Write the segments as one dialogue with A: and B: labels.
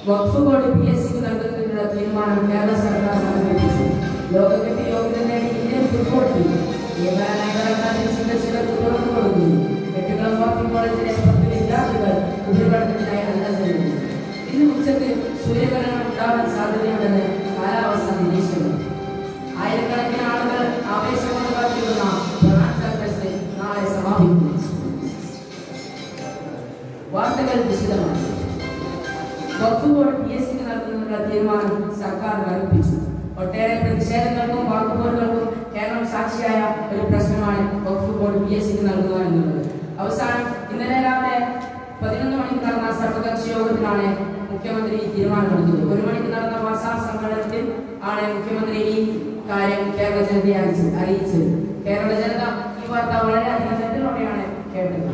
A: വഖഫ് board P S സിക്ക് നൽകുന്നതിനുള്ള തീരുമാനം കേരള സർക്കാർ നിർവഹിച്ചു ലോകകപ്പ് യോഗ്യത നേടി ഇന്ത്യൻ ഫുട്ബോൾ ടീം നിയമനകാരക്കാരുടെ സന്ദർശകർക്ക് തുറന്നു കൊടുക്കുന്നു എട്ടുകുളം വാഫി കോളേജിലെ പത്ത് വിദ്യാർത്ഥികൾ ഉപരിപഠനത്തിനായി അല്ലസരുന്നു ഇന്ന് ഉച്ചയ്ക്ക് സൂര്യഗ്രഹണം ഉണ്ടാവാൻ സാധ്യതയുണ്ടെന്ന് കാലാവസ്ഥ നിരീക്ഷണം ആയിരക്കണക്കിന് ആളുകൾ ആവേശത്തോടെ കാത്തിരുന്ന ബൊണാൻസ ഫെസ്റ്റ് നാളെ സമാപിക്കും വാർത്തകൾ വിശദമായി വഖഫ് ബോർഡ് പി എസ് സിക്ക് നൽകുന്നതിനുള്ള തീരുമാനം സർക്കാർ മരവിപ്പിച്ചു ഒട്ടേറെ പ്രതിഷേധങ്ങൾക്കും വാക്കുപോലുകൾക്കും കേരളം സാക്ഷിയായ ഒരു പ്രശ്നമാണ് വഖഫ് ബോർഡ് പി എസ് സിക്ക് നൽകുക എന്നുള്ളത് അവസാനം ഇന്നലെ രാവിലെ പതിനൊന്ന് മണിക്ക് നടന്ന സർവകക്ഷി യോഗത്തിലാണ് മുഖ്യമന്ത്രി ഈ തീരുമാനമെടുത്തത് ഒരു മണിക്ക് നടന്ന വാർത്താ സമ്മേളനത്തിൽ ആണ് മുഖ്യമന്ത്രി ഈ കാര്യം കേരള ജനതയെ അറിയിച്ചത് അറിയിച്ചത് കേരള ജനത ഈ വാർത്ത വളരെയധികം തെറ്റിലൂടെയാണ് കേട്ടത്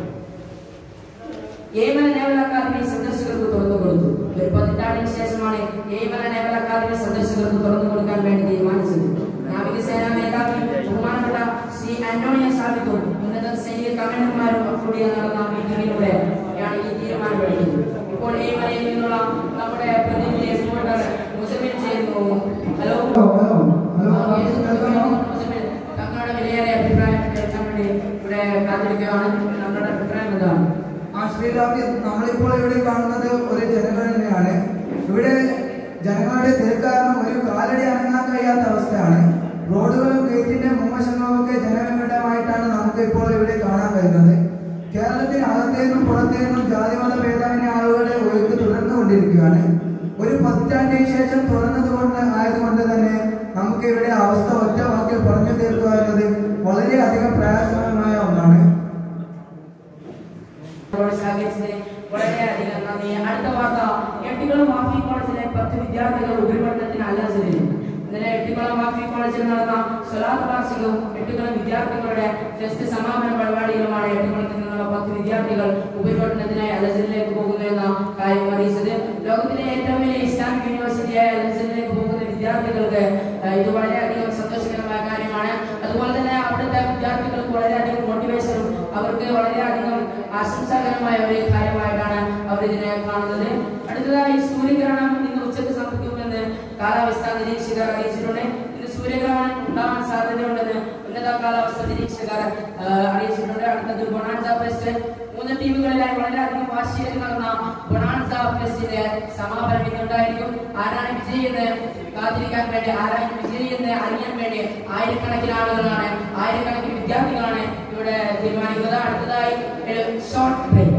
A: യേമന നേവൽ അക്കാദമി സന്ദർശകർക്ക് തുറന്നു കൊടുത്തു ഒരു പതിറ്റാണ്ടിന് ശേഷമാണ് യേമന നേവൽ അക്കാദമി സന്ദർശകർക്ക് തുറന്നു കൊടുക്കാൻ വേണ്ടി തീരുമാനിച്ചത് നാവികസേനാ മേധാവി ബഹുമാനപ്പെട്ട ശ്രീ ആന്റോണിയോ സാബിത്തും ഉന്നത സൈനിക കമാൻഡർമാരും കൂടിയ നടന്ന മീറ്റിംഗിലൂടെ ആണ് ഈ തീരുമാനമെടുത്തത് ഇപ്പോൾ യേമനയിൽ നിന്നുള്ള നമ്മുടെ പ്രതിനിധി റിപ്പോർട്ടർ മുസമിൽ ചേരുന്നു hello
B: hello hello hello
A: Muzammil തങ്ങളുടെ വിലയേറിയ അഭിപ്രായം കേൾക്കാൻ വേണ്ടി ഇവിടെ കാത്തിരിക്കുകയാണ് തങ്ങളുടെ അഭിപ്രായം എന്താണ്
B: ആ ശ്രീരാമി നമ്മളിപ്പോൾ ഇവിടെ കാണുന്നത് ഒരു ജനഗണനയാണ് ഇവിടെ ജനങ്ങളുടെ തിരക്ക് കാരണം ഒരു കാലടി അനങ്ങാൻ കഴിയാത്ത അവസ്ഥയാണ് റോഡുകളും ഗേറ്റിന്റെ മുൻവശങ്ങളും ഒക്കെ ജനനിബിഡമായിട്ടാണ് നമുക്ക് ഇപ്പോൾ ഇവിടെ കാണാൻ കഴിയുന്നത് കേരളത്തിൽ അകത്തേന്നും പുറത്തേന്നും ജാതിമത ഭേദമന്യ ആളുകളുടെ ഒഴുക്ക് തുടർന്നുകൊണ്ടിരിക്കുകയാണ് ഒരു പതിറ്റാണ്ടിന് ശേഷം തുറന്നതുകൊണ്ട് ആയതുകൊണ്ട് തന്നെ നമുക്ക് ഇവിടെ അവസ്ഥ ഒറ്റ വാക്കിൽ പറഞ്ഞു തീർക്കുക എന്നത് വളരെയധികം പ്രയാസകരമായ ഒന്നാണ്
A: പ്രോത്സാഹിപ്പിച്ചതിന് വളരെയധികം നന്ദി അടുത്ത വാർത്ത എട്ടിക്കുളം മാഫി കോളേജിലെ പത്ത് വിദ്യാർത്ഥികൾ ഉപരിപഠനത്തിന് അല്ലസരിച്ചു ഇന്നലെ എട്ടിക്കുളം മാഫി കോളേജിൽ നടന്ന സ്വലാത്ത് വാർഷികവും എട്ടിക്കുളം വിദ്യാർത്ഥികളുടെ ഫെസ്റ്റ് സമാപന പരിപാടിയിലുമാണ് എട്ടിക്കുളത്തിൽ നിന്നുള്ള പത്ത് വിദ്യാർത്ഥികൾ ഉപരിപഠനത്തിനായി അലസരിലേക്ക് പോകുന്നു എന്ന കാര്യം അറിയിച്ചത് ലോകത്തിലെ ഏറ്റവും വലിയ ഇസ്ലാമിക് യൂണിവേഴ്സിറ്റിയായ അലസരിലേക്ക് പോകുന്ന വിദ്യാർത്ഥികൾക്ക് ഏഹ്, ഇത് വളരെയധികം സന്തോഷകരമായ കാര്യമാണ് അതുപോലെ തന്നെ അവിടുത്തെ വിദ്യാർത്ഥികൾക്ക് വളരെയധികം മോട്ടിവേഷനും അവർക്ക് വളരെയധികം ആശംസാകരമായ ഒരു കാര്യമായിട്ടാണ് അവർ ഇതിനെ കാണുന്നത് അടുത്തതായി സൂര്യഗ്രഹണം ഇന്ന് ഉച്ചയ്ക്ക് സംഭവിക്കുമെന്ന് കാലാവസ്ഥാ നിരീക്ഷകർ അറിയിച്ചിട്ടുണ്ട് ഇന്ന് സൂര്യഗ്രഹണം ഉണ്ടാവാൻ സാധ്യതയുണ്ടെന്ന് ഉന്നത കാലാവസ്ഥ നിരീക്ഷകർ ആ, അറിയിച്ചിട്ടുണ്ട് അടുത്തത് ബൊണാൻസ ഫെസ്റ്റ് മൂന്ന് ടീമുകളിലായി വളരെയധികം വാശിയേറി നടന്ന ബൊണാൻസ ഫെസ്റ്റിന്റെ സമാപനം ഇന്നുണ്ടായിരിക്കും ആരാണ് വിജയി എന്ന് കാത്തിരിക്കാൻ വേണ്ടി ആരാണ് വിജയി എന്ന് അറിയാൻ വേണ്ടി ആയിരക്കണക്കിന് ആളുകളാണ് ആയിരക്കണക്കിന് വിദ്യാർത്ഥികളാണ് ഇവിടെ തീരുമാനിക്കുന്നത് അടുത്തതായി ഷോർട്ട് ബ്രേക്ക്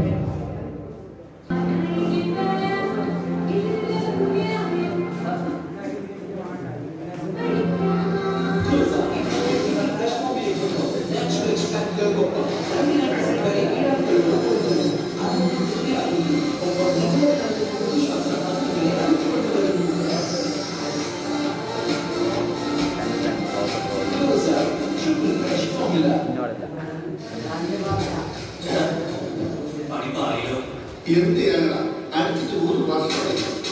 C: എന്ത് ചെയ്യാനാ അടുത്തിട്ട് ഒരു ക്ലാസ്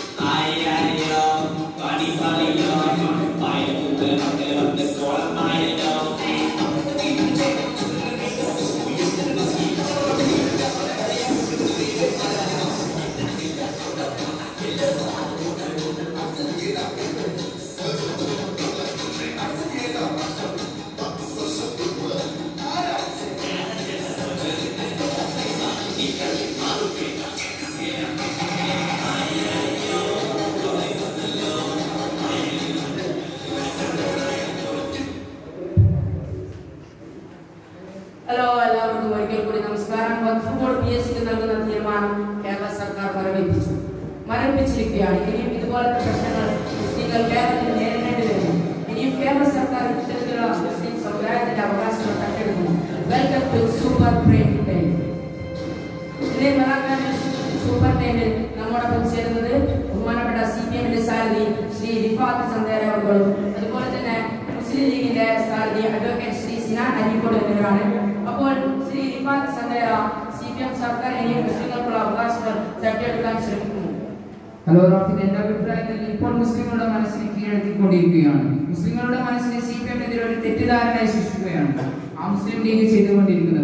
A: ഹലോ എല്ലാവർക്കും ഒരിക്കൽ കൂടി നമസ്കാരം വഖഫ് ബോർഡ് പി എസ് സിക്ക് നൽകുന്ന തീരുമാനം കേരള സർക്കാർ മരവിപ്പിച്ചു മരവിപ്പിച്ചിരിക്കുകയാണ് ഇനിയും ഇതുപോലത്തെ പ്രശ്നങ്ങൾ മുസ്ലിങ്ങൾ കേരളത്തിൽ നേരിടേണ്ടി വരുന്നു ഇനിയും കേരള സർക്കാർ ഇത്തരത്തിലുള്ള മുസ്ലിം സമുദായത്തിന്റെ അവകാശങ്ങൾ തട്ടിയെടുക്കുന്നു welcome to super brain time ഇന്നേ മലാക്കാൻ സൂപ്പർ ടൈമിൽ നമ്മോടൊപ്പം ചേരുന്നത് ബഹുമാനപ്പെട്ട സി പി എമ്മിന്റെ സാരഥി ശ്രീ റിഫാത്ത് ചന്ദേര അവർകളും അതുപോലെ തന്നെ മുസ്ലിം ലീഗിന്റെ സാരഥി അഡ്വക്കേറ്റ് ശ്രീ സിനാൻ അരീക്കോട് എന്നിവരാണ് അപ്പോൾ Shri Rifath Chandera C P M സർക്കാർ ഇനിയും മുസ്ലിങ്ങൾക്കുള്ള അവകാശങ്ങൾ തട്ടിയെടുക്കാൻ ശ്രമിക്കുന്നു
D: ഹലോ റാഫിദ് എന്റെ അഭിപ്രായത്തിൽ ഇപ്പോൾ മുസ്ലിങ്ങളുടെ മനസ്സിനെ കീഴടക്കിക്കൊണ്ടിരിക്കുകയാണ് മുസ്ലിങ്ങളുടെ മനസ്സിനെ സി പി എമ്മിനെതിരെ ഒരു തെറ്റിദ്ധാരണ സൃഷ്ടിക്കുകയാണ് ആ മുസ്ലിം ലീഗ് ചെയ്തുകൊണ്ടിരിക്കുന്നത്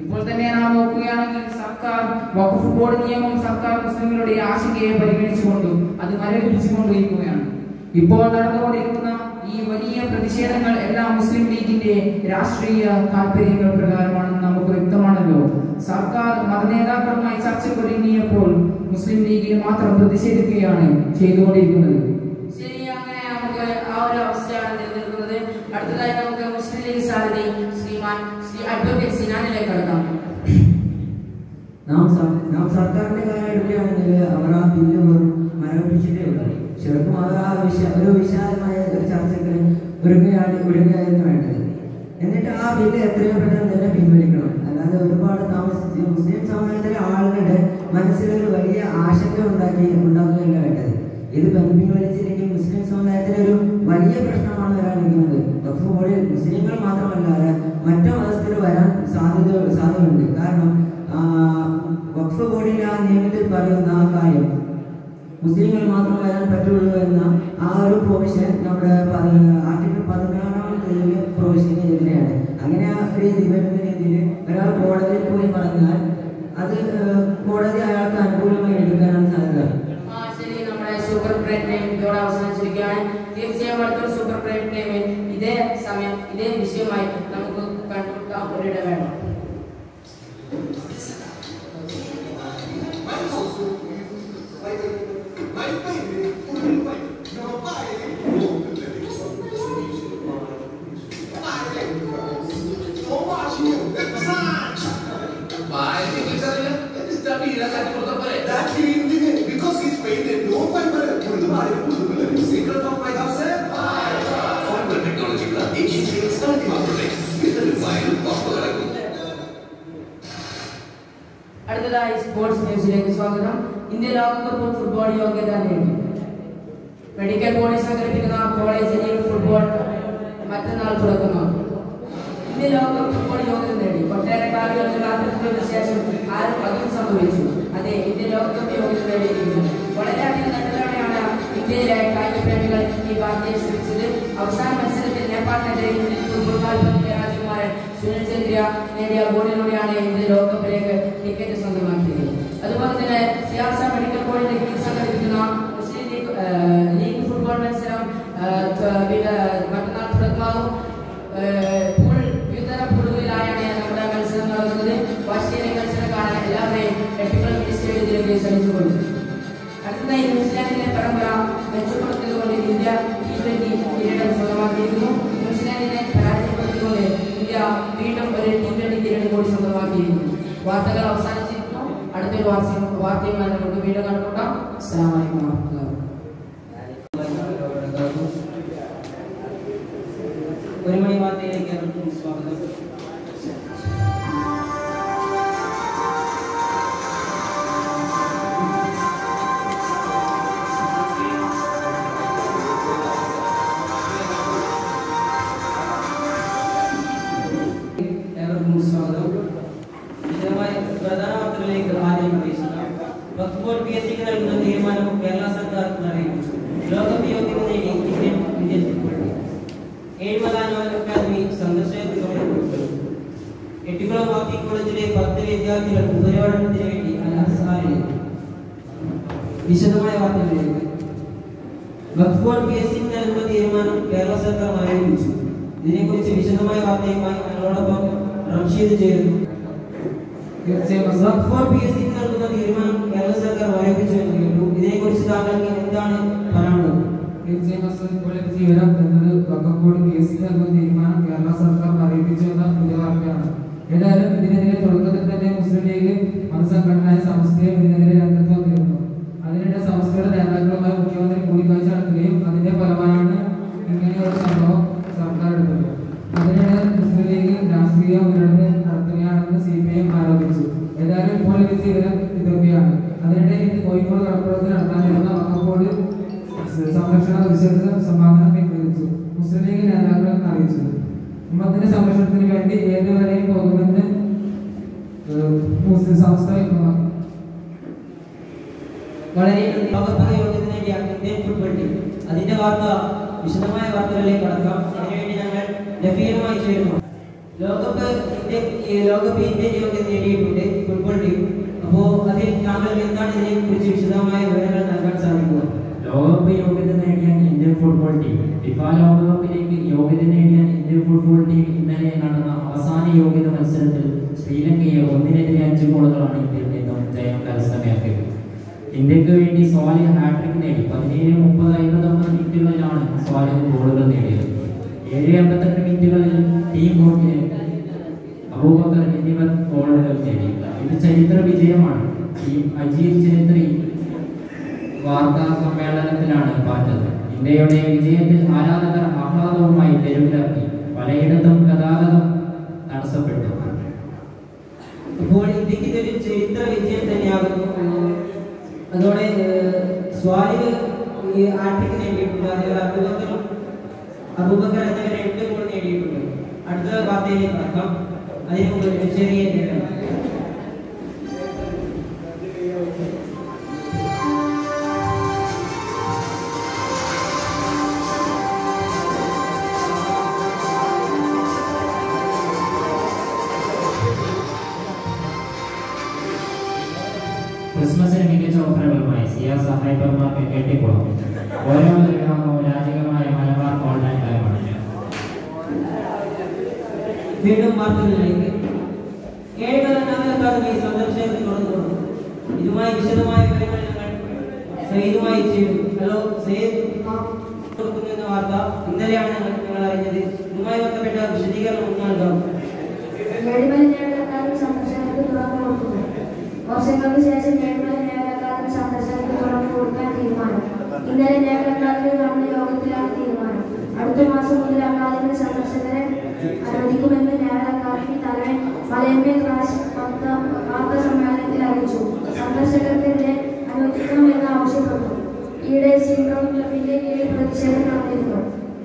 D: ഇപ്പോൾ തന്നെ നാം നോക്കുകയാണെങ്കിൽ സർക്കാർ വഖഫ് ബോർഡ് നിയമം സർക്കാർ മുസ്ലിങ്ങളുടെ ആശങ്കയെ പരിഗണിച്ചുകൊണ്ടും അത് മരവിപ്പിച്ചുകൊണ്ടിരിക്കുകയാണ് ഇപ്പോൾ നടന്നുകൊണ്ടിരിക്കുന്ന ഈ വലിയ പ്രതിഷേധങ്ങൾ എല്ലാം മുസ്ലിം ലീഗിന്റെ രാഷ്ട്രീയ താല്പര്യങ്ങൾ പ്രകാരമാണെന്ന് നമുക്ക് വ്യക്തമാണല്ലോ സർക്കാർ മതനേതാക്കളുമായി ചർച്ചക്കൊരുങ്ങിയപ്പോൾ മുസ്ലിം ലീഗിൽ മാത്രം പ്രതിഷേധിക്കുകയാണ് ചെയ്തുകൊണ്ടിരിക്കുന്നത്
A: ശരി അങ്ങനെ നമുക്ക് ആ ഒരു അവസ്ഥയാണ് നിലനിൽക്കുന്നത് അടുത്തതായി നമുക്ക് മുസ്ലിം ലീഗ് സാരഥി ശ്രീമാൻ ശ്രീ അഡ്വക്കേറ്റ് സിനാനിലേക്ക് കടക്കാം
E: നാം സർ- നാം സർക്കാരിന്റെ കാര്യം എടുക്കുകയാണെങ്കിൽ അവർ ആ ബില്ല് വെറും മരവിപ്പിച്ചിട്ടേ ഉള്ളൂ ശരിക്കും അവർ ആ വിശ ഒരു വിശാലമായ ഒരു ചർച്ചയ്ക്ക് ഒരുങ്ങുകയാണ് ഒരുങ്ങുകയായിരുന്നു വേണ്ടത് എന്നിട്ട് ആ ബില്ല് എത്രയും പെട്ടെന്ന് തന്നെ പിൻവലിക്കണം അല്ലാതെ ഒരുപാട് താമസിച്ച് മുസ്ലിം സമുദായത്തിലെ ആളുകളുടെ മനസ്സിലൊരു വലിയ ആശങ്ക ഉണ്ടാക്കി ഉണ്ടാക്കുകയല്ല വേണ്ടത് ഇത് പിൻവലിച്ചില്ലെങ്കിൽ മുസ്ലിം സമുദായത്തിലെ ഒരു വലിയ പ്രശ്നമാണ് വരാനിരിക്കുന്നത് വഖഫ് ബോർഡിൽ മുസ്ലിങ്ങൾ മാത്രമല്ലാതെ മറ്റു മതസ്ഥർ വരാൻ സാധ്യത സാധ്യതയുണ്ട് കാരണം ആ, വഖഫ് ബോർഡിന്റെ ആ നിയമത്തിൽ പറയുന്ന ആ കാര്യം മുസ്ലിങ്ങൾ മാത്രം വരാൻ പറ്റുള്ളൂ എന്ന ആ ഒരു പ്രൊവിഷൻ നമ്മുടെ പതി- ആർട്ടിക്കിൾ പതിനാറാമത്തെ പ്രൊവിഷന് എതിരെയാണ് അങ്ങനെ ആ രീതി വരുന്ന രീതിയിൽ ഒരാൾ കോടതിയിൽ പോയി പറഞ്ഞാൽ അത് ഏഹ്, കോടതി അയാൾക്ക് അനുകൂലമായി എടുക്കാനാണ് സാധ്യത
A: ആ, ശരി നമ്മുടെ സൂപ്പർ പ്രൈം ടൈം ഇതോടെ അവസാനിച്ചിരിക്കുകയാണ് തീർച്ചയായും അടുത്തൊരു സൂപ്പർ പ്രൈം ടൈമിൽ ഇതേ സമയം ഇതേ വിഷയമായി നമുക്ക് കണ്ടുമുട്ടാം ഒരിട വേണം
C: Because he's painted, no fiber. Secret of my house, sir? Fiber technology, engineering study. ഇതിൽ ഫയൽ പമ്പ് കിടക്കും
A: അടുത്തതായി സ്പോർട്സ് ന്യൂസിലേക്ക് സ്വാഗതം ഇന്ത്യ ലോകകപ്പ് ഫുട്ബോൾ യോഗ്യത നേടി മെഡിക്കൽ ബോർഡ് സംഘടിപ്പിക്കുന്ന കോളേജ് ലീഗ് ഫുട്ബോൾ മറ്റന്നാൾ തുടക്കമാകും ഇന്ത്യ ലോകകപ്പ് ഫുട്ബോൾ യോഗ്യത നേടി ഒട്ടേറെ കാലങ്ങൾക്ക് കാത്തിരിപ്പിന് ശേഷം ആരും അതും സംഭവിച്ചു അതെ ഇന്ത്യ ലോകകപ്പ് യോഗ്യത നേടിയിരിക്കുന്നു വളരെയധികം നല്ലതോടെയാണ് ഇന്ത്യയിലെ കായിക പ്രേമികൾ ഈ വാർത്തയെ ശ്രമിച്ചത് അവസാന മത്സരത്തിൽ നേപ്പാളിനെതിരെ ഇന്ത്യൻ ഫുട്ബോൾ കാൽപന്തിക രാജകുമാരൻ സുനിൽ ഛേത്രിയ നേടിയ ഗോളിലൂടെയാണ് ഇന്ത്യ ലോകകപ്പിലേക്ക് ടിക്കറ്റ് സ്വന്തമാക്കിയത് അതുപോലെ തന്നെ സിയാസ മെഡിക്കൽ കോളേജിലെ കീഴിൽ സംഘടിപ്പിക്കുന്ന മുസ്ലിം ലീഗ് ഏഹ്, ലീഗ് ഫുട്ബോൾ മത്സരം ഏഹ്, ത- വിവിധ മറ്റന്നാൾ തുടക്കമാകും ഏഹ്, പൂൾ വിവിധ പൂളുകളിലായാണ് നമ്മുടെ മത്സരം നടക്കുന്നത് വാശിയേറിയ മത്സരം കാണാൻ എല്ലാവരെയും എട്ടുകുളം മിനി സ്റ്റേഡിയത്തിലേക്ക് ക്ഷണിച്ചുകൊള്ളു അടുത്തതായി ന്യൂസിലാൻഡിലെ പരമ്പര മെച്ചപ്പെടുത്തിയതുകൊണ്ട് ഇന്ത്യ ടി ട്വന്റി കിരീടം സ്വന്തമാക്കിയിരുന്നു ന്യൂസിലാൻഡിനെ പരാജയപ്പെടുത്തിക്കൊണ്ട് ഇന്ത്യ വീണ്ടും ഒരു ടി ട്വന്റി കിരീടം കൂടി സ്വന്തമാക്കിയിരുന്നു വാർത്തകൾ അവസാനിച്ചിരിക്കുന്നു അടുത്തൊരു വാർത്ത വാർത്തയുമായി നമുക്ക് വീണ്ടും കണ്ടുമുട്ടാം അസ്സലാമു അലൈക്കും വറഹ്മത്തുള്ളാഹി
E: ഒരു മണി വാർത്തയിലേക്ക് ഏവർക്കും സ്വാഗതം ഏവർക്കും സ്വാഗതം വിശദമായ പ്രധാന വാർത്തകളിലേക്ക് ആദ്യം പ്രവേശിക്കാം വഖഫ് ബോർഡ് പി എസ് സിക്ക് നൽകുന്ന തീരുമാനം കേരള സർക്കാർ അറിയിച്ചു ലോകകപ്പ് യോഗ്യത നേടി Indian Indian football team Ezhimala naval academy സന്ദർശകത്തിലൂടെ പുറപ്പെടും എട്ടിക്കുളം വാക്കി കോളേജിലെ പത്ത് വിദ്യാർത്ഥികൾ ഉപരിപഠനത്തിന് വേണ്ടി അൽ അസ്ഹാറിലെത്തി വിശദമായ വാർത്തകളിലേക്ക് വഖഫ് ബോർഡ് പി എസ് സിക്ക് നൽകുന്ന തീരുമാനം കേരള സർക്കാർ ആരംഭിച്ചു ഇതിനെക്കുറിച്ച് വിശദമായ വാർത്തയുമായി ഞങ്ങളോടൊപ്പം റംഷീദ് ചേരുന്നു
D: തീർച്ചയായും
E: വഖഫ് ബോർഡ് പി എസ് സിക്ക് നൽകുന്ന തീരുമാനം കേരള സർക്കാർ ആരംഭിച്ചു എന്ന് കേട്ടു ഇതിനെക്കുറിച്ച് താങ്കൾക്ക് എന്താണ് പറയാനുള്ളത്
D: തീർച്ചയായും അസൽ ഇപ്പോൾ ലഭിച്ച വിവരം എന്നത് Waqf board P S C നൽകുന്ന തീരുമാനം കേരള സർക്കാർ അറിയിപ്പിച്ചു എന്ന പുതിയ വാർത്തയാണ് ഏതായാലും ഇതിനെതിരെ തുടക്കത്തിൽ തന്നെ മുസ്ലിം ലീഗ് മതസംഘടനയായ സംസ്ഥയും ഇതിനെതിരെ രംഗത്ത് വന്നിരുന്നു അതിനിടെ സംസ്ഥയുടെ നേതാക്കളുമായി മുഖ്യമന്ത്രി കൂടിക്കാഴ്ച നടത്തുകയും അതിന്റെ ഫലമായാണ് ഇങ്ങനെ ഒരു സംഭവം സർക്കാർ എടുത്തത് അതിനിടെ മുസ്ലിം ലീഗ് രാഷ്ട്രീയ വിരട് നടത്തുകയാണെന്ന് സി പി എം ആരോപിച്ചു ഏതായാലും ഇപ്പോൾ ലഭിച്ച വിവരം ഇതൊക്കെയാണ് അതിനിടെ ഇന്ന് കോഴിക്കോട് കടപ്പുറത്ത് നടത്താനിരുന്ന വഖഫ് ബോർഡ് സംരക്ഷണ വിശദ സമാധാനം പിൻവലിച്ചു മുസ്ലിം ലീഗ് നേതാക്കൾ അറിയിച്ചു ഉമ്മത്തിന്റെ സംരക്ഷണത്തിന് വേണ്ടി ഏതുവരെയും പോകുമെന്ന് ഏഹ്, മുസ്ലിം സംസ്ഥ വ്യക്തമാക്കി
E: വളരെ ലോകകപ്പ് യോഗ്യത നേടിയ ഇന്ത്യൻ ഫുട്ബോൾ ടീം അതിന്റെ വാർത്ത വിശദമായ വാർത്തകളിലേക്ക് കടക്കാം അതിനുവേണ്ടി ഞങ്ങൾ നഫീറുമായി ചേരുന്നു ലോകകപ്പ് ഇന്ത്യ ഈ ലോകകപ്പ് ഇന്ത്യൻ യോഗ്യത നേടിയിട്ടുണ്ട് ഫുട്ബോൾ ടീം അപ്പോ അതിൽ താങ്കൾ എന്താണ് ഇതിനെ കുറിച്ച് വിശദമായ വിവരങ്ങൾ നൽകാൻ സാധിക്കുക
F: ലോകകപ്പ് യോഗ്യത നേടിയ ഇന്ത്യൻ ഫുട്ബോൾ ടീം ഫിഫ ലോകകപ്പിലേക്ക് യോഗ്യത നേടിയ ഇന്ത്യൻ ഫുട്ബോൾ ടീം ഇന്നലെ നടന്ന അവസാന യോഗ്യത മത്സരത്തിൽ ശ്രീലങ്കയെ ഒന്നിനെതിരെ അഞ്ച് ഗോളുകളാണ് ഇന്ത്യയിൽ നിന്നും ജയം കരസ്ഥമാക്കിയത് ഇന്ത്യക്ക് വേണ്ടി സ്വാലിഹ് ഹാട്രിക് നേടി പതിനേഴ് മുപ്പത് അമ്പത്തൊമ്പത് മിനിറ്റുകളിലാണ് സ്വാലിഹ് ഗോളുകൾ നേടിയത് ഏഴ് അമ്പത്തെട്ട് മിനിറ്റുകളിൽ ടീം കോച്ച് അബൂബക്കർ എന്നിവർ ഗോളുകൾ നേടി ഇത് ചരിത്ര വിജയമാണ് ടീം അജീത് ചരിത്രി വാർത്താ സമ്മേളനത്തിലാണ് പറഞ്ഞത് ഇന്ത്യയുടെ വിജയത്തിൽ ആരാധകർ ആഹ്ലാദവുമായി തെരുവിലിറങ്ങി പലയിടത്തും ഗതാഗതം തടസ്സപ്പെട്ടു
E: ഇപ്പോൾ ഇന്ത്യക്ക് ഇതൊരു ചരിത്ര വിജയം തന്നെയാകുന്നു ഏഹ് അതോടെ ഏഹ് സ്വാലിഹ് ഈ ആർട്ടിക് നേടിയിട്ടുണ്ട് അതേപോലെ അബൂബക്കറും അബൂബക്കർ എന്നിവർ രണ്ട് ഗോൾ നേടിയിട്ടുണ്ട് അടുത്ത വാർത്തയിലേക്ക് കടക്കാം അതിന് മുമ്പ് ഒരു ചെറിയ വിവരം.
F: ക്രിസ്മസിന് മികച്ച ഓഫറുകളുമായി സിയാസ ഹൈപ്പർ മാർക്കറ്റ് എട്ടിക്കുളം ഓരോ വിഭാഗവും രാജകമായ മലബാർ ഓൺലൈൻ ടൈമാണ്
E: വീണ്ടും വാർത്തകളിലേക്ക് ഏഴ് അക്കാദമി സന്ദർശനത്തിൽ തുറന്നു ഇതുമായി വിശദമായ വിവരങ്ങൾ ഞങ്ങൾ സയ്യിദുമായി ചെയ്തു ഹലോ സയ്യിദ് കൊടുക്കുന്നു എന്ന വാർത്ത ഇന്നലെയാണ് ഞങ്ങൾ ഞങ്ങൾ അറിഞ്ഞത് ഇതുമായി ബന്ധപ്പെട്ട വിശദീകരണം ഒന്ന് നൽകാം
G: നേടിമല നേടാക്കാരും സന്ദർശനത്തിന് തുറന്നു കൊടുക്കുന്നു വർഷങ്ങൾക്ക് ശേഷം നേടിമല നേടാക്കാരും സന്ദർശനത്തിന് തുറന്നു കൊടുക്കാൻ തീരുമാനം ഇന്നലെ നേടാക്കാരുടെ നടന്ന യോഗത്തിലാണ് തീരുമാനം അടുത്ത മാസം മുതൽ അക്കാദമി സന്ദർശകരെ അനുവദിക്കുമെന്ന് നേട അക്കാദമി തലവൻ മലയമ്മ റാഷ് വാർത്താ സമ്മേളനത്തിൽ അറിയിച്ചു സന്ദർശകർക്കെതിരെ അനുവദിക്കണമെന്ന് ആവശ്യപ്പെട്ടു ഈയിടെ സിംഗം ക്ലബിന്റെ കീഴിൽ പ്രതിഷേധം നടന്നിരുന്നു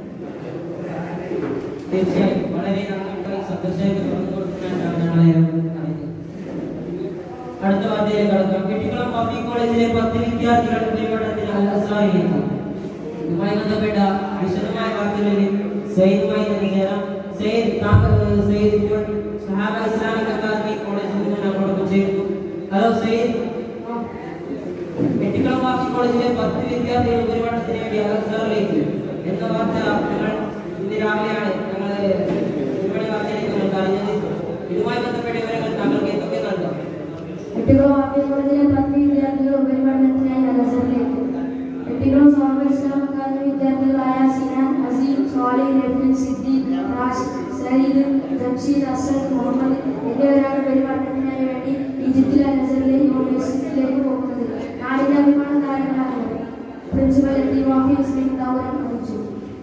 E: തീർച്ചയായും വളരെ നന്ദി സന്ദർശകർക്ക് തുറന്നു കൊടുക്കാനാണ് ഞങ്ങളെ അറിയിച്ചത് അടുത്ത വാർത്തയിലേക്ക് കടക്കാം കെട്ടിക്കുളം പബ്ലിക് കോളേജിലെ പത്ത് വിദ്യാർത്ഥികൾ ഉപരിപഠനത്തിന് അൽഅസ്റാറിലേക്ക് ഇതുമായി ബന്ധപ്പെട്ട വിശദമായ വാർത്തകളിൽ സയ്യിദുമായി തന്നെ ചേരാം സയ്യിദ് താങ്കൾ സയ്യിദ് ഇപ്പോൾ സഹാബ ഇസ്ലാമിക് അക്കാദമി കോളേജിൽ നിന്ന് നമ്മളോടൊപ്പം ചേരുന്നു ഹലോ സയ്യിദ് കെട്ടിക്കുളം പബ്ലിക് കോളേജിലെ പത്ത് വിദ്യാർത്ഥികൾ ഉപരിപഠനത്തിന് വേണ്ടി അൽഅസ്റാറിലേക്ക് എന്ന വാർത്ത ഞങ്ങൾ ഇന്ന് രാവിലെയാണ് ഞങ്ങൾ ഒരുപാട് വാർത്തയിലേക്ക് ഞങ്ങൾക്ക് അറിഞ്ഞത് ഇതുമായി ബന്ധപ്പെട്ട വിവരങ്ങൾ താങ്കൾക്ക് എന്തൊക്കെ നൽകാം
G: എട്ടിക്കുളം ആദ്യ കോളേജിലെ പത്ത് വിദ്യാർത്ഥികൾ ഉപരിപഠനത്തിനായി അലസറിലേക്ക് എട്ടിക്കുളം സ്വാമി ഇസ്ലാം അക്കാദമി വിദ്യാർത്ഥികളായ സിനാൻ അസീം സ്വാലി റഫീൻ സിദ്ദീഖ് റാഷിദ് സയ്യിദ് ജംഷീദ് അസദ് മുഹമ്മദ് എന്നിവരാണ് ഉപരിപഠനത്തിനായി വേണ്ടി ഈജിപ്തിലെ അലസറിലെ യൂണിവേഴ്സിറ്റിയിലേക്ക് പോകുന്നത് നാടിന്റെ അഭിമാന താരങ്ങളാണ് ഇവർ. പ്രിൻസിപ്പൽ ദീവാഫി ഇസ്ലിം ദൗരം അറിയിച്ചു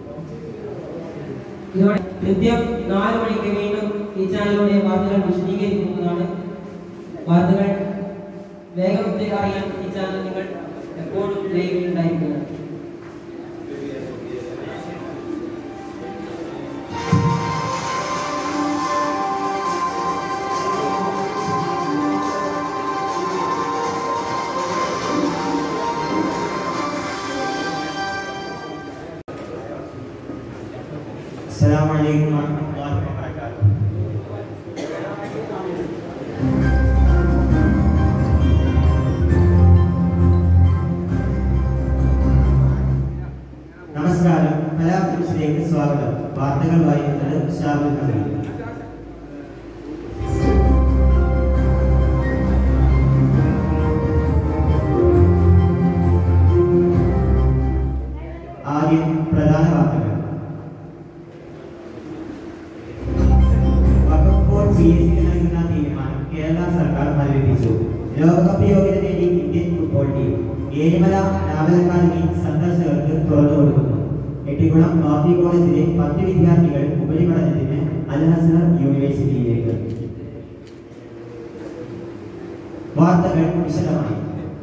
E: ഇതോടെ കൃത്യം നാല് മണിക്ക് വീണ്ടും ഈ ചാനലിലൂടെ വാർത്തകൾ വിശദീകരിക്കുന്നതാണ് വാർത്തകൾ വേഗത്തിൽ അറിയാൻ ഈ ചാനൽ നിങ്ങൾ എപ്പോഴും ലൈവിൽ ഉണ്ടായിരിക്കുക
H: السلام عليكم ورحمة الله وبركاته നമസ്കാരം കലാകുറിച്ചിലേക്ക് സ്വാഗതം വാർത്തകൾ വായിക്കുന്നത് ഷാബുൽ ഹമീദ് ആദ്യം പ്രധാന വാർത്തകൾ വഖഫ് പി എസ് സി നൽകുന്ന തീരുമാനം കേരള സർക്കാർ മരവിപ്പിച്ചു ലോകകപ്പ് യോഗ്യത നേടി Indian football team Ezhimala naval academy സന്ദർശകർക്ക് തുറന്നു കൊടുക്കുന്നു എട്ടിക്കുളം വാഫി കോളേജിലെ പത്ത് വിദ്യാർത്ഥികൾ ഉപരിപഠനത്തിന് അൽ ഹസർ യൂണിവേഴ്സിറ്റിയിലേക്ക് വാർത്തകൾ വിശദമായി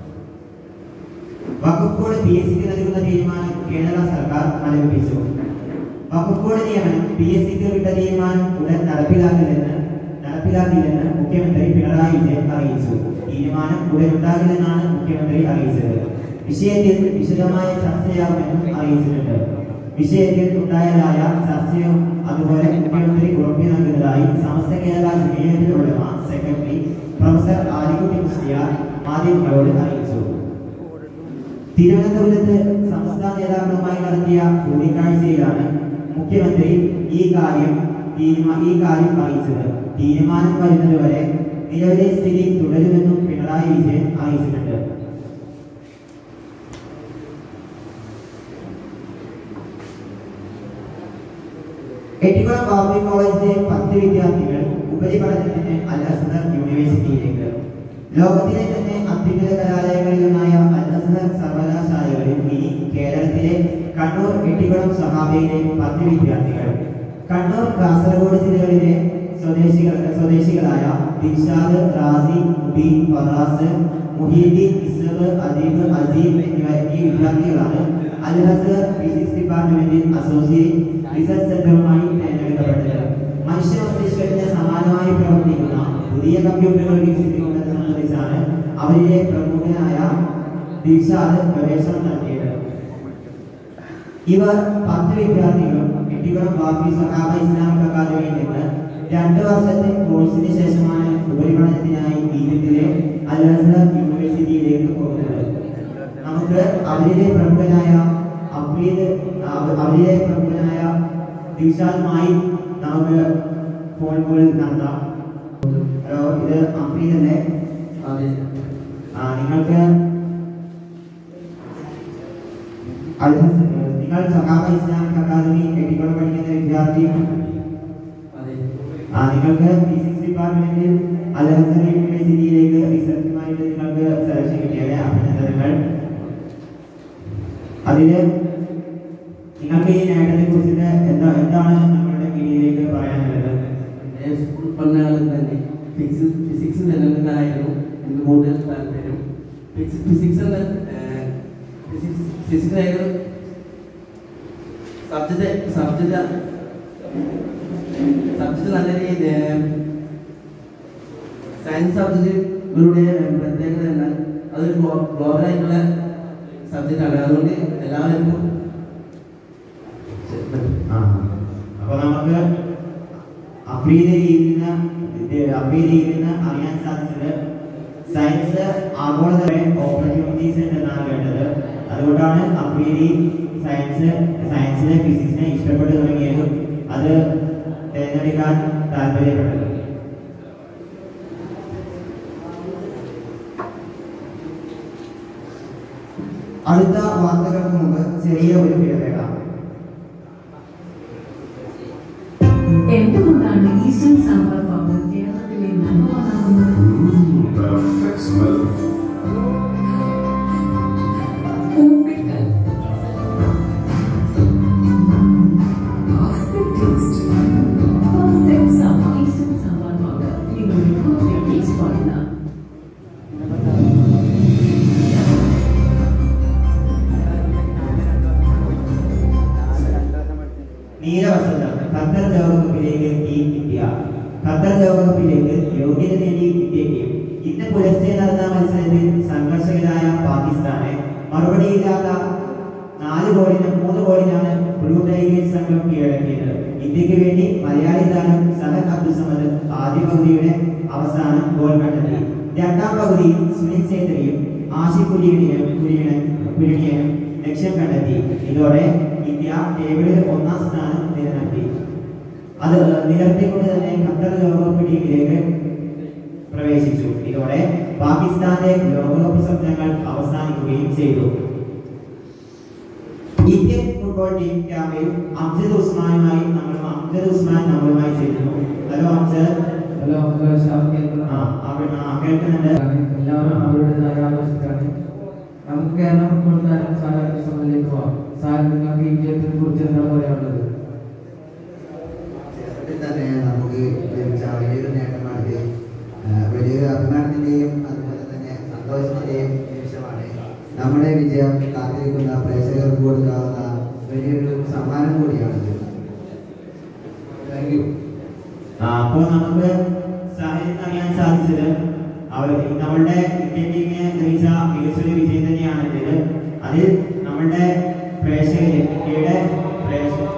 H: വഖഫ് ബോർഡ് പി എസ് സിക്ക് നൽകുന്ന തീരുമാനം കേരള സർക്കാർ മരവിപ്പിച്ചു വഖഫ് ബോർഡ് നിയമനം പി എസ് സിക്ക് വിട്ട തീരുമാനം ഉടൻ നടപ്പിലാക്കില്ലെന്ന് നടപ്പിലാക്കില്ലെന്ന് മുഖ്യമന്ത്രി പിണറായി വിജയൻ അറിയിച്ചു തീരുമാനം ഉടൻ ഉണ്ടാകില്ലെന്നാണ് മുഖ്യമന്ത്രി അറിയിച്ചത് വിഷയത്തിൽ വിശദമായ ചർച്ചയാകുമെന്നും അറിയിച്ചിട്ടുണ്ട് വിഷയത്തിൽ ഉണ്ടായതായ ചർച്ചയും അതുപോലെ മുഖ്യമന്ത്രി ഉറപ്പു നൽകുന്നതായി സമസ്ത കേരള ജമിയത്തുൽ ഉലമ സെക്രട്ടറി പ്രൊഫസർ ആലിക്കുട്ടി മുസ്ലിയാർ മാധ്യമങ്ങളോട് അറിയിച്ചു തിരുവനന്തപുരത്ത് സംസ്ഥാന നേതാക്കളുമായി നടത്തിയ കൂടിക്കാഴ്ചയിലാണ് മുഖ്യമന്ത്രി ഈ കാര്യം തീരുമാ- ഈ കാര്യം അറിയിച്ചത് തീരുമാനം വരുന്നതുവരെ നിലവിലെ സ്ഥിതി തുടരുമെന്നും പിണറായി വിജയൻ അറിയിച്ചിട്ടുണ്ട് എട്ടിക്കുളം ബാബറി കോളേജിലെ പത്ത് വിദ്യാർത്ഥികൾ ഉപരിപഠനത്തിന് അൽ അസ്ഹർ യൂണിവേഴ്സിറ്റിയിലേക്ക് ലോകത്തിലെ തന്നെ അത്യുന്നത കലാലയങ്ങളിലൊന്നായ അൽ അസ്ഹർ സർവകലാശാലകളിൽ ഇനി കേരളത്തിലെ കണ്ണൂർ എട്ടിക്കുളം സഹാബയിലെ പത്ത് വിദ്യാർത്ഥികൾ കണ്ണൂർ കാസർഗോഡ് ജില്ലകളിലെ സ്വദേശികൾ സ്വദേശികളായ ദിൽഷാദ് റാസി മുബീൻ ഫറാസ് മുഹീദ്ദീൻ ഇസ്ഹർ അദീബ് അസീം എന്നിവ ഈ വിദ്യാർത്ഥികളാണ് അൽ അസ്ഹർ ഫിസിക്സ് ഡിപ്പാർട്ട്മെന്റിൽ അസോസിയേറ്റ് റിസർച്ച് സെന്ററുമായി തിരഞ്ഞെടുക്കപ്പെട്ടത് മനുഷ്യ മസ്തിഷ്കത്തിന് സമാനമായി പ്രവർത്തിക്കുന്ന പുതിയ കമ്പ്യൂട്ടറുകൾ വികസിപ്പിക്കുന്നത് സംബന്ധിച്ചാണ് അവരിലെ പ്രമുഖനായ ദിൽഷാദ് ഗവേഷണം നടത്തിയത് ഇവർ പത്ത് വിദ്യാർത്ഥികളും എട്ടിക്കുളം ബാഫി സഹാബ ഇസ്ലാമിക് അക്കാദമിയിൽ നിന്ന് രണ്ട് വർഷത്തെ കോഴ്സിന് ശേഷമാണ് ഉപരിപഠനത്തിനായി ഈജിപ്തിലെ അൽ അസ്ഹർ യൂണിവേഴ്സിറ്റിയിലേക്ക് പോകുന്നത് നമുക്ക് അവരിലെ പ്രമുഖനായ അഫ്രീദ് അവ- അവരിലെ പ്രമുഖനായ ദിൽഷാദുമായി നമുക്ക് ഫോൺ കോളിൽ നടത്താം ഹലോ ഇത് അഫ്രീദ് അല്ലേ ആ നിങ്ങൾക്ക് അൽ- നിങ്ങൾ സഹാബ ഇസ്ലാമിക് അക്കാദമി എട്ടിക്കുളം പഠിക്കുന്ന വിദ്യാർത്ഥി ആ നിങ്ങൾക്ക് ഫിസിക്സ് ഡിപ്പാർട്ട്മെന്റിൽ അൽ അസർ യൂണിവേഴ്സിറ്റിയിലേക്ക് റിസർച്ചുമായിട്ട് നിങ്ങൾക്ക് സെലക്ഷൻ കിട്ടിയത് അഭിനന്ദനങ്ങൾ അതില് നിങ്ങൾക്ക് ഈ നേട്ടത്തെ കുറിച്ചിട്ട് എന്താ എന്താണ് നിങ്ങളുടെ കീഴിലേക്ക് പറയാനുള്ളത്
I: സ്കൂൾ പഠനകാലത്ത് തന്നെ ഫിസിക്സ് ഫിസിക്സ് നിലനിൽക്കാനായിരുന്നു എനിക്ക് കൂടുതൽ താല്പര്യം ഫിസിക്സ് ഫിസിക്സ് എന്ന ഫിസിക്സ് ഫിസിക്സ് ആയിരുന്നു സബ്ജക്റ്റ് സബ്ജക്റ്റ് സബ്ജക്റ്റ് നല്ല രീതിയിൽ സയൻസ് സബ്ജക്റ്റുകളുടെ പ്രത്യേകത എന്നാൽ അതൊരു ഗ്ലോബൽ ആയിട്ടുള്ള സബ്ജക്റ്റാണ് അതുകൊണ്ട് എല്ലാവർക്കും
H: ആ അപ്പൊ നമുക്ക് അഫ്രീദയിൽ നിന്ന് ഇത് അഫ്രീദയിൽ നിന്ന് അറിയാൻ സാധിച്ചത് സയൻസ് ആഗോളതല ഓപ്പർച്യൂണിറ്റീസ് ഉണ്ടെന്നാണ് കേട്ടത് അതുകൊണ്ടാണ് അഫ്രീദി സയൻസ് സയൻസിനെ ഫിസിക്സിനെ ഇഷ്ടപ്പെട്ടു തുടങ്ങിയതും അത് തിരഞ്ഞെടുക്കാൻ താല്പര്യപ്പെട്ടത് അടുത്ത വാർത്തകൾക്ക് മുമ്പ് ചെറിയ ഒരു ഇടവേള
J: എന്തുകൊണ്ടാണ് ഈസ്റ്റേൺ സാമ്പാർ പൗഡർ കേരളത്തിലെ നന്മ വന്നാകുന്നത്
C: Perfect smell.
J: പൂപ്പിക്കൽ Perfect taste. Perfect sambar Eastern sambar powder നിങ്ങളുടെ perfect taste formula.
H: നീലവസന്തം ഖത്തർ ലോകകപ്പിലേക്ക് ടീം ഇന്ത്യ ഖത്തർ ലോകകപ്പിലേക്ക് യോഗ്യത നേടി ഇന്ത്യ ടീം ഇന്ന് പുലർച്ചെ നടന്ന മത്സരത്തിൽ സംഘർഷകരായ പാകിസ്ഥാനെ മറുപടിയില്ലാത്ത നാല് ഗോളിന് മൂന്ന് ഗോളിനാണ് ബ്ലൂ ടൈഗേഴ്സ് സംഘം കീഴടക്കിയത് ഇന്ത്യക്ക് വേണ്ടി മലയാളി താരം സഹൽ അബ്ദുസമദ് ആദ്യ പകുതിയുടെ അവസാനം ഗോൾ കണ്ടെത്തി രണ്ടാം പകുതിയിൽ സുനിൽ സേത്രിയും ആഷിഖ് കുലീണിയും കുലീണൻ കുലീണിയനും ലക്ഷ്യം കണ്ടെത്തി ഇതോടെ ഇന്ത്യ ടേബിളിൽ ഒന്നാം സ്ഥാനം നിലനിർത്തി അത് നിലനിർത്തിക്കൊണ്ട് തന്നെ ഖത്തർ ലോകകപ്പ് ടീമിലേക്ക് പ്രവേശിച്ചു ഇതോടെ പാകിസ്ഥാന്റെ ലോകകപ്പ് സ്വപ്നങ്ങൾ അവസാനിക്കുകയും ചെയ്തു ഇന്ത്യൻ ഫുട്ബോൾ ടീം ക്യാമ്പിൽ അംജദ് ഉസ്മാനുമായി നമ്മൾ അംജദ് ഉസ്മാൻ നമ്മളുമായി ചേരുന്നു ഹലോ അംജദ്
D: ഹലോ ഹലോ ഷാഫ് കേൾക്കുന്നു
H: ആ അവ- ആ, കേൾക്കുന്നുണ്ട്
D: എല്ലാവരും അവരുടേതായ ആഘോഷത്തിലാണ് നമുക്ക് കേരളം ഫുട്ബോൾ താരം സാധാരണ സമയത്തേക്ക് പോവാം സാർ നിങ്ങൾക്ക് ഇന്ത്യയെ കുറിച്ച് എന്താണ് പറയാനുള്ളത്
B: ചെറുപ്പത്തിൽ തന്നെ നമുക്ക് ലഭിച്ച വലിയൊരു നേട്ടമാണിത് ആ, വലിയൊരു അഭിമാനത്തിന്റെയും അതുപോലെ തന്നെ സന്തോഷത്തിന്റെയും നിമിഷമാണ് നമ്മുടെ വിജയം കാത്തിരിക്കുന്ന പ്രേക്ഷകർക്ക് കൊടുക്കാവുന്ന വലിയൊരു സമ്മാനം കൂടിയാണിത് താങ്ക് യു
H: ആ, അപ്പോൾ നമുക്ക് സാഹചര്യം അറിയാൻ സാധിച്ചത് അവർ നമ്മളുടെ ഇന്ത്യൻ ടീമിനെ ലഭിച്ച മികച്ചൊരു വിജയം തന്നെയാണ് ഇത് അതിൽ നമ്മളുടെ പ്രേക്ഷകര് ഇന്ത്യയുടെ പ്രവേശനം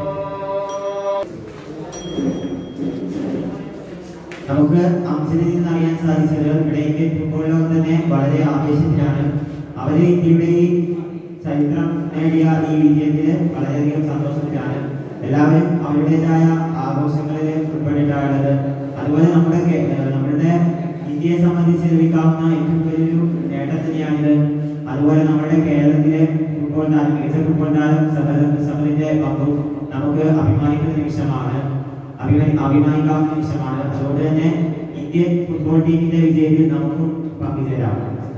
H: നമുക്ക് അംശത്തിൽ നിന്ന് അറിയാൻ സാധിച്ചത് ഇവിടെ ഇന്ത്യൻ ഫുട്ബോൾ ലോകം തന്നെ വളരെ ആവേശത്തിലാണ് അവര് ഇന്ത്യയുടെ ഈ ചരിത്രം നേടിയ ഈ വിജയത്തിൽ വളരെയധികം സന്തോഷത്തിലാണ് എല്ലാവരും അവരുടേതായ ആഘോഷങ്ങളിൽ ഉൾപ്പെട്ടിട്ടാണുള്ളത് അതുപോലെ നമ്മുടെ കേ- ഏഹ് നമ്മളുടെ ഇന്ത്യയെ സംബന്ധിച്ച് ലഭിക്കാവുന്ന ഏറ്റവും വലിയൊരു നേട്ടം തന്നെയാണിത് അതുപോലെ നമ്മുടെ കേരളത്തിലെ ഫുട്ബോൾ താരം മികച്ച ഫുട്ബോൾ താരം സമര- സമരിന്റെ പങ്കും നമുക്ക് അഭിമാനിക്കുന്ന നിമിഷമാണ് അഭിമാനി അഭിമാനിക്കാവുന്ന നിമിഷമാണ് അതുകൊണ്ട് തന്നെ ഇന്ത്യൻ ഫുട്ബോൾ ടീമിന്റെ വിജയത്തിൽ നമുക്കും പങ്കുചേരാം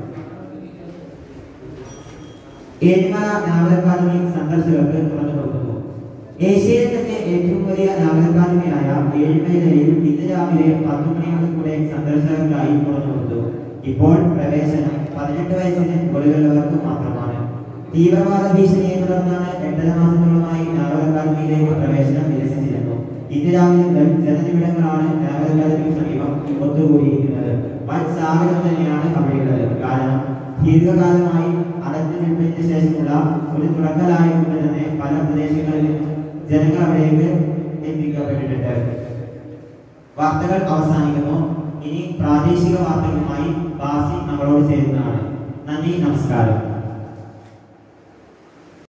H: ഏഴിമല നാവൽ അക്കാദമി സന്ദർശകർക്ക് തുറന്നു കൊടുക്കുന്നു ഏഷ്യയിലെ തന്നെ ഏറ്റവും വലിയ നാവൽ അക്കാദമിയായ ഏഴിമലയിൽ ഇന്ന് രാവിലെ പത്ത് മണിയോട് കൂടെ സന്ദർശകർക്കായി തുറന്നു കൊടുത്തു ഇപ്പോൾ പ്രവേശനം പതിനെട്ട് വയസ്സിന് മുകളിലുള്ളവർക്ക് മാത്രമാണ് തീവ്രവാദ ഭീഷണിയെ തുടർന്നാണ് എട്ടര മാസത്തോളമായി നാവൽ അക്കാദമിയിലേക്ക് പ്രവേശനം നിരസിച്ചിരുന്നു ഇന്ന് രാവിലെ മുതൽ ജനനിബിഡങ്ങളാണ് നാവൽ അക്കാദമിക്ക് സമീപം ഒത്തുകൂടിയിരിക്കുന്നത് വൻ സാഹചര്യം തന്നെയാണ് അവിടെയുള്ളത് കാരണം ദീർഘകാലമായി അടച്ചു നിൽപ്പിന് ശേഷമുള്ള ഒരു തുടക്കലായതുകൊണ്ട് തന്നെ പല പ്രദേശങ്ങളിൽ ജനങ്ങൾ അവിടേക്ക് എത്തിക്കപ്പെട്ടിട്ടുണ്ട് വാർത്തകൾ അവസാനിക്കുന്നു ഇനി പ്രാദേശിക വാർത്തകളുമായി ബാസി നമ്മളോട് ചേരുന്നതാണ് നന്ദി നമസ്കാരം